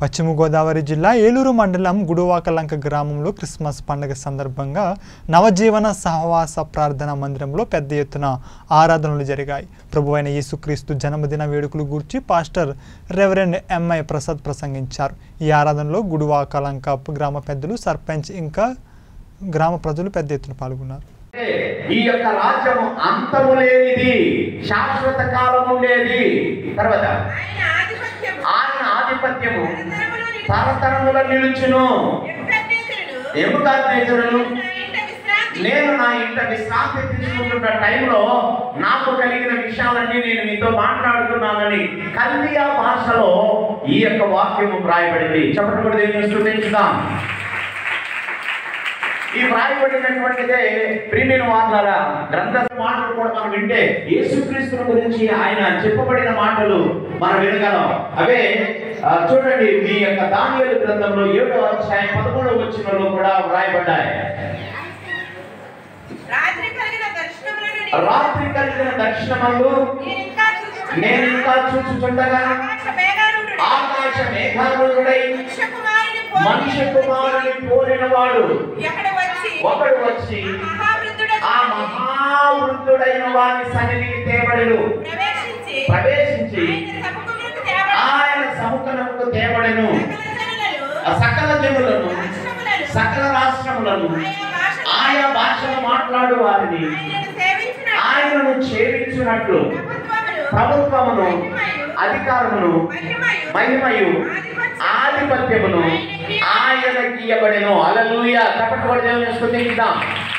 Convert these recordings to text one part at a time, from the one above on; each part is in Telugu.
పశ్చిమ గోదావరి జిల్లా ఏలూరు మండలం గుడువాకలంక గ్రామంలో క్రిస్మస్ పండుగ సందర్భంగా నవజీవన సహవాస ప్రార్థనా మందిరంలో పెద్ద ఎత్తున ఆరాధనలు జరిగాయి ప్రభువైన యేసుక్రీస్తు జన్మదిన వేడుకలు గూర్చి పాస్టర్ రెవరెండ్ ఎంఐ ప్రసాద్ ప్రసంగించారు ఈ ఆరాధనలో గుడువాకలంక గ్రామ పెద్దలు సర్పంచ్ ఇంకా గ్రామ ప్రజలు పెద్ద ఎత్తున పాల్గొన్నారు ఈ యొక్క రాజ్యము అంతము లేనిది శాశ్వత కాలం ఉండేది తర్వాత ఆయన ఆధిపత్యము ఆయన ఆధిపత్యము తరతరములు తరతరముల నిలుచును ఎప్పుడెక్కడును ఎముకాగ్నేశ్వరులు నా ఇంట విశ్రాంతి నేను నా ఇంట విశ్రాంతి తీసుకుంటున్న టైంలో నాకు కలిగిన విషయాలన్నీ నేను మీతో మాట్లాడుతున్నానని కల్దియా భాషలో ఈ యొక్క వాక్యము వ్రాయబడింది చెప్పండి కూడా దేవుని స్తుతించుదాం ఈ వ్రాయబడినటువంటిదే ప్రియమైన వార్లారా గ్రంథ మాటలు కూడా మనం వింటే యేసుక్రీస్తుని గురించి ఆయన చెప్పబడిన మాటలు మనం వినగలం అవే ఆ, చూడండి మీ యొక్క దానియేలు గ్రంథంలో ఏడో అధ్యాయం పదమూడవ వచ్చినలో కూడా వ్రాయబడ్డాయి రాత్రి కలిగిన దర్శనములను రాత్రి కలిగిన దర్శనములు నేను ఇంకా చూచుచుండగా నేను ఇంకా చూచుచుండగా ఆకాశ మేఘారూఢుడై ఆకాశ మేఘారుడై మనుష్య కుమారుని పోలి మనుష్య కుమారుని పోలిన వాడు ఎక్కడ వచ్చి ఒకడు వచ్చి మహావృద్ధుడగు ఆ మహావృద్ధుడైన వాని సన్నిధికి తేబడెను ప్రవేశించి ప్రవేశించి ఆయన సముఖమునకు తేబడి ఆయన సముఖమునకు తేబడెను సకల ఆ సకల జనులను జనులను రాష్ట్రములను సకల రాష్ట్రములను ఆయా భాషలు ఆయా భాషలు మాట్లాడు వారిని ఆయనను సేవించిన ఆయనను చేయించినట్లు ప్రభుత్వమును ప్రభుత్వమును అధికారమును మహిమయు ఆధిపత్యమును ఆయనకి ఇవ్వబడెను అలలుయ కపటపడి దేవుని స్తుతిద్దాం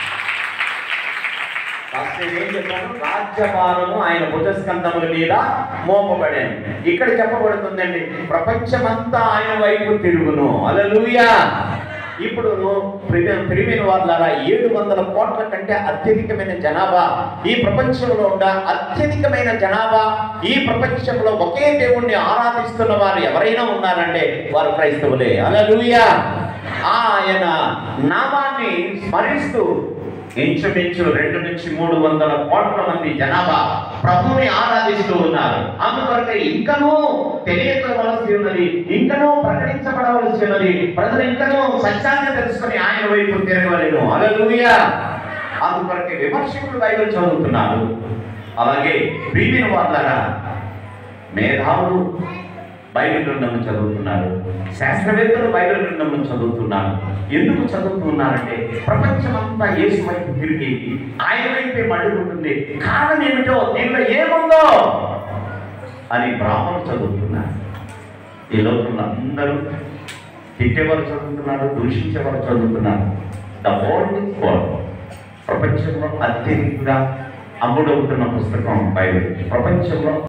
ఫస్ట్ ఏం చెప్పాను రాజ్యభారము ఆయన భుజస్కంధముల మీద మోపబడాను ఇక్కడ చెప్పబడుతుందండి ప్రపంచమంతా ఆయన వైపు తిరుగును అలలుయా ఇప్పుడు ప్రిమిన వాళ్ళారా ఏడు వందల కోట్ల కంటే అత్యధికమైన జనాభా ఈ ప్రపంచంలో ఉన్న అత్యధికమైన జనాభా ఈ ప్రపంచంలో ఒకే దేవుణ్ణి ఆరాధిస్తున్న వారు ఎవరైనా ఉన్నారంటే వారు క్రైస్తవులే అలలుయా ఆయన నామాన్ని స్మరిస్తూ ఇంచుమించు రెండు నుంచి మూడు వందల కోట్ల మంది జనాభా ప్రభువుని ఆరాధిస్తూ ఉన్నారు అందుకొరకే ఇంకనూ తెలియవలసి ఉన్నది ఇంకనూ ప్రకటించబడవలసి ఉన్నది ప్రజలు ఇంకనూ సత్యాన్ని తెలుసుకొని ఆయన వైపు తిరగవలేను అలలుయా అందుకొరకే విమర్శకులు బైబిల్ చదువుతున్నారు అలాగే ప్రీమిన వాళ్ళరా మేధావులు బైబిల్ గ్రంథం చదువుతున్నారు శాస్త్రవేత్తలు బైబిల్ గ్రంథం చదువుతున్నారు ఎందుకు చదువుతున్నారంటే ప్రపంచమంతా యేసు వైపు తిరిగి ఆయన వైపే మడుగుతుంది కారణం ఏమిటో దీనిలో ఏముందో అని బ్రాహ్మణులు చదువుతున్నారు ఈ లోకంలో అందరూ తిట్టేవారు చదువుతున్నారు దూషించేవారు చదువుతున్నారు ద వరల్డ్ ఇస్ వరల్డ్ ప్రపంచంలో అత్యధికంగా అమ్ముడవుతున్న పుస్తకం బైబిల్ ప్రపంచంలో